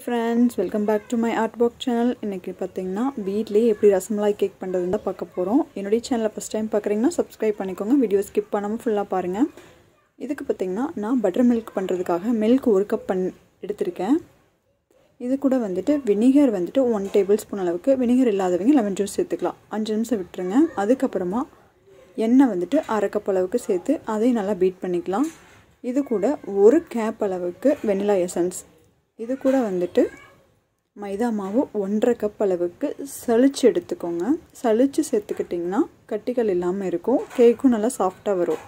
friends welcome back to my art work channel இன்றைக்கி பார்த்தீங்கன்னா வீட்லேயே எப்படி ரசமலாய் கேக் பண்ணுறதுன்னு தான் பார்க்க போகிறோம் என்னுடைய சேனலை ஃபஸ்ட் டைம் பார்க்குறீங்கன்னா சப்ஸ்கிரைப் பண்ணிக்கோங்க வீடியோ ஸ்கிப் பண்ணாமல் ஃபுல்லாக பாருங்கள் இதுக்கு பார்த்தீங்கன்னா நான் பட்டர் மில்க் பண்ணுறதுக்காக மில்க் ஒரு கப் பண் எடுத்திருக்கேன் இது கூட வந்துட்டு வினிகர் வந்துட்டு ஒன் டேபிள் ஸ்பூன் அளவுக்கு வினிகர் இல்லாதவங்க லெமன் ஜூஸ் சேர்த்துக்கலாம் அஞ்சு நிமிஷம் விட்டுருங்க அதுக்கப்புறமா எண்ணெய் வந்துட்டு அரை கப் அளவுக்கு சேர்த்து அதையும் நல்லா பீட் பண்ணிக்கலாம் இது கூட ஒரு கேப் அளவுக்கு வெனிலா எசன்ஸ் இது கூட வந்துட்டு மைதா மாவு ஒன்றரை கப் அளவுக்கு சளிச்சு எடுத்துக்கோங்க சளிச்சு சேர்த்துக்கிட்டிங்கன்னா கட்டிகள் இல்லாமல் இருக்கும் கேக்கும் நல்லா சாஃப்டாக வரும்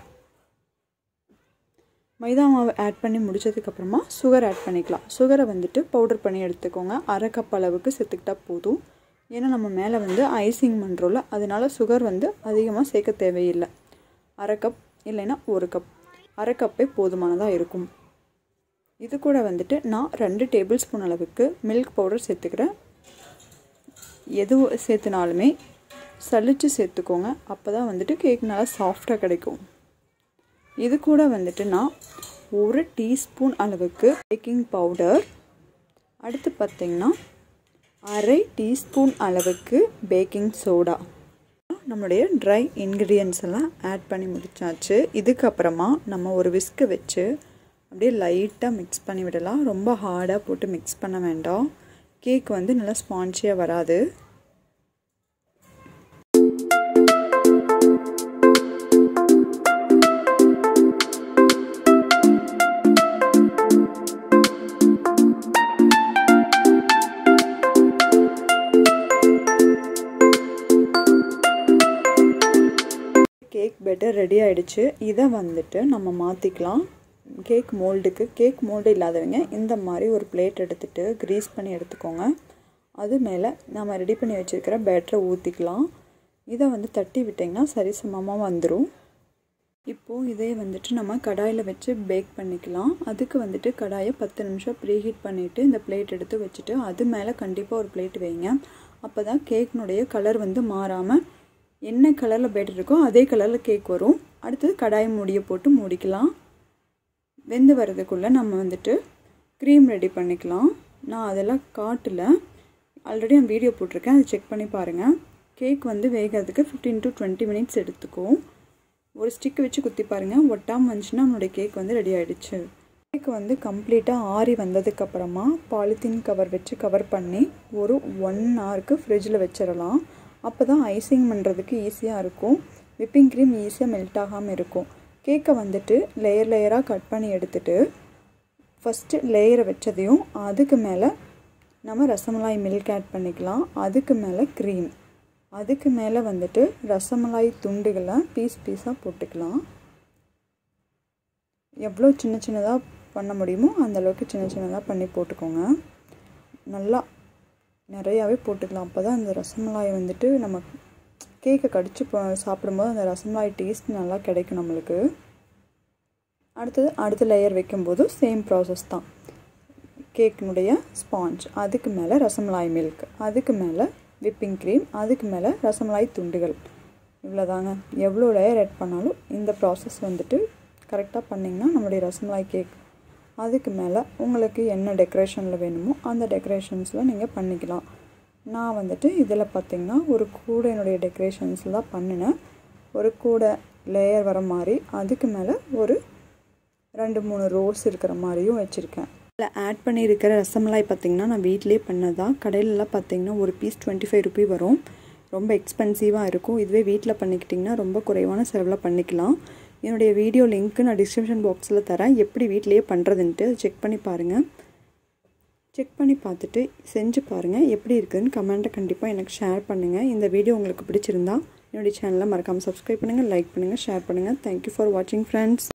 மைதா மாவு ஆட் பண்ணி முடிச்சதுக்கப்புறமா சுகர் ஆட் பண்ணிக்கலாம் சுகரை வந்துட்டு பவுடர் பண்ணி எடுத்துக்கோங்க அரை கப் அளவுக்கு சேர்த்துக்கிட்டா போதும் ஏன்னா நம்ம மேலே வந்து ஐசிங் பண்ணுறோம்ல அதனால சுகர் வந்து அதிகமாக சேர்க்க தேவையில்லை அரை கப் இல்லைன்னா ஒரு கப் அரை கப்பே போதுமானதாக இருக்கும் இது கூட வந்துட்டு நான் ரெண்டு டேபிள் ஸ்பூன் அளவுக்கு மில்க் பவுடர் சேர்த்துக்கிறேன் எது சேர்த்துனாலுமே சளிச்சு சேர்த்துக்கோங்க அப்போ தான் வந்துட்டு கேக் நல்லா சாஃப்டாக கிடைக்கும் இது கூட வந்துட்டு நான் ஒரு டீஸ்பூன் அளவுக்கு பேக்கிங் பவுடர் அடுத்து பார்த்திங்கன்னா அரை டீஸ்பூன் அளவுக்கு பேக்கிங் சோடா நம்மளுடைய ட்ரை இன்க்ரீடியன்ஸ் எல்லாம் ஆட் பண்ணி முடிச்சாச்சு இதுக்கப்புறமா நம்ம ஒரு விஸ்க்கு வச்சு அப்படியே லைட்டாக மிக்ஸ் பண்ணி விடலாம் ரொம்ப ஹார்டாக போட்டு மிக்ஸ் பண்ண வேண்டாம் கேக் வந்து நல்லா ஸ்பான்ச்சியாக வராது கேக் பெட்டர் ரெடி ஆகிடுச்சு இதை வந்துட்டு நம்ம மாற்றிக்கலாம் கேக் மோல்டுக்கு கேக் மோல்டு இல்லாதவங்க இந்த மாதிரி ஒரு பிளேட் எடுத்துகிட்டு க்ரீஸ் பண்ணி எடுத்துக்கோங்க அது மேலே நம்ம ரெடி பண்ணி வச்சுருக்கிற பேட்டரை ஊற்றிக்கலாம் இதை வந்து தட்டி விட்டிங்கன்னா சரிசமமாக வந்துடும் இப்போது இதே வந்துட்டு நம்ம கடாயில் வச்சு பேக் பண்ணிக்கலாம் அதுக்கு வந்துட்டு கடாயை பத்து நிமிஷம் ப்ரீஹீட் பண்ணிவிட்டு இந்த பிளேட் எடுத்து வச்சுட்டு அது மேலே கண்டிப்பாக ஒரு பிளேட் வைங்க அப்போ தான் கேக்கினுடைய கலர் வந்து மாறாமல் என்ன கலரில் பேட்டர் இருக்கோ அதே கலரில் கேக் வரும் அடுத்தது கடாயை மூடியை போட்டு மூடிக்கலாம் வெந்து வர்றதுக்குள்ளே நம்ம வந்துட்டு க்ரீம் ரெடி பண்ணிக்கலாம் நான் அதெல்லாம் காட்டல ஆல்ரெடி நான் வீடியோ போட்டிருக்கேன் அதை செக் பண்ணி பாருங்கள் கேக் வந்து வேகிறதுக்கு ஃபிஃப்டீன் டு டுவெண்ட்டி மினிட்ஸ் எடுத்துக்கும் ஒரு ஸ்டிக் வச்சு குத்தி பாருங்கள் ஒட்டாமல் வந்துச்சுன்னா நம்மளுடைய கேக் வந்து ரெடி ஆகிடுச்சு கேக் வந்து கம்ப்ளீட்டாக ஆறி வந்ததுக்கப்புறமா பாலித்தீன் கவர் வச்சு கவர் பண்ணி ஒரு ஒன் ஹவருக்கு ஃப்ரிட்ஜில் வச்சிடலாம் அப்போ தான் ஐசிங் பண்ணுறதுக்கு ஈஸியாக இருக்கும் விப்பிங் க்ரீம் ஈஸியாக மெல்ட் ஆகாமல் இருக்கும் கேக்கை வந்துட்டு லேயர் லேயராக கட் பண்ணி எடுத்துட்டு ஃபஸ்ட்டு லேயரை வச்சதையும் அதுக்கு மேலே நம்ம ரசமலாய் மில்க் ஆட் பண்ணிக்கலாம் அதுக்கு மேலே க்ரீம் அதுக்கு மேலே வந்துட்டு ரசமலாய் துண்டுகளை பீஸ் பீஸாக போட்டுக்கலாம் எவ்வளோ சின்ன சின்னதாக பண்ண முடியுமோ அந்தளவுக்கு சின்ன சின்னதாக பண்ணி போட்டுக்கோங்க நல்லா நிறையாவே போட்டுக்கலாம் அப்போ தான் அந்த ரசமலாய் வந்துட்டு நம்ம கேக்கை கடிச்சு சாப்பிடும்போது அந்த ரசமலாய் டேஸ்ட் நல்லா கிடைக்கும் நம்மளுக்கு அடுத்தது அடுத்த லேயர் வைக்கும்போது சேம் ப்ராசஸ் தான் கேக்கினுடைய ஸ்பாஞ்ச் அதுக்கு மேலே ரசமலாய் மில்க் அதுக்கு மேலே விப்பிங் க்ரீம் அதுக்கு மேலே ரசமலாய் துண்டுகள் இவ்வளோதாங்க எவ்வளோ லேயர் ஆட் பண்ணாலும் இந்த ப்ராசஸ் வந்துட்டு கரெக்டாக பண்ணிங்கன்னா நம்மளுடைய ரசமலாய் கேக் அதுக்கு மேலே உங்களுக்கு என்ன டெக்கரேஷனில் வேணுமோ அந்த டெக்கரேஷன்ஸில் நீங்கள் பண்ணிக்கலாம் நான் வந்துட்டு இதில் பார்த்திங்கன்னா ஒரு கூடையினுடைய டெக்கரேஷன்ஸில் தான் பண்ணினேன் ஒரு கூடை லேயர் வர மாதிரி அதுக்கு மேலே ஒரு ரெண்டு மூணு ரோஸ் இருக்கிற மாதிரியும் வச்சுருக்கேன் இதில் ஆட் பண்ணியிருக்கிற ரசமலாய் பார்த்திங்கன்னா நான் வீட்டிலே பண்ணது தான் கடையிலலாம் பார்த்திங்கன்னா ஒரு பீஸ் டுவெண்ட்டி ஃபைவ் ருபி வரும் ரொம்ப எக்ஸ்பென்சிவாக இருக்கும் இதுவே வீட்டில் பண்ணிக்கிட்டிங்கன்னா ரொம்ப குறைவான செலவில் பண்ணிக்கலாம் என்னுடைய வீடியோ லிங்க்கு நான் டிஸ்கிரிப்ஷன் பாக்ஸில் தரேன் எப்படி வீட்லேயே பண்ணுறதுன்ட்டு செக் பண்ணி பாருங்கள் செக் பண்ணி பார்த்துட்டு செஞ்சு பாருங்கள் எப்படி இருக்குதுன்னு கமெண்ட்டை கண்டிப்பாக எனக்கு ஷேர் பண்ணுங்கள் இந்த வீடியோ உங்களுக்கு பிடிச்சிருந்தா என்னுடைய சேனலை மறக்காமல் சப்ஸ்கிரைப் பண்ணுங்கள் லைக் பண்ணுங்கள் ஷேர் பண்ணுங்கள் தேங்க்யூ ஃபார் வாட்சிங் ஃப்ரெண்ட்ஸ்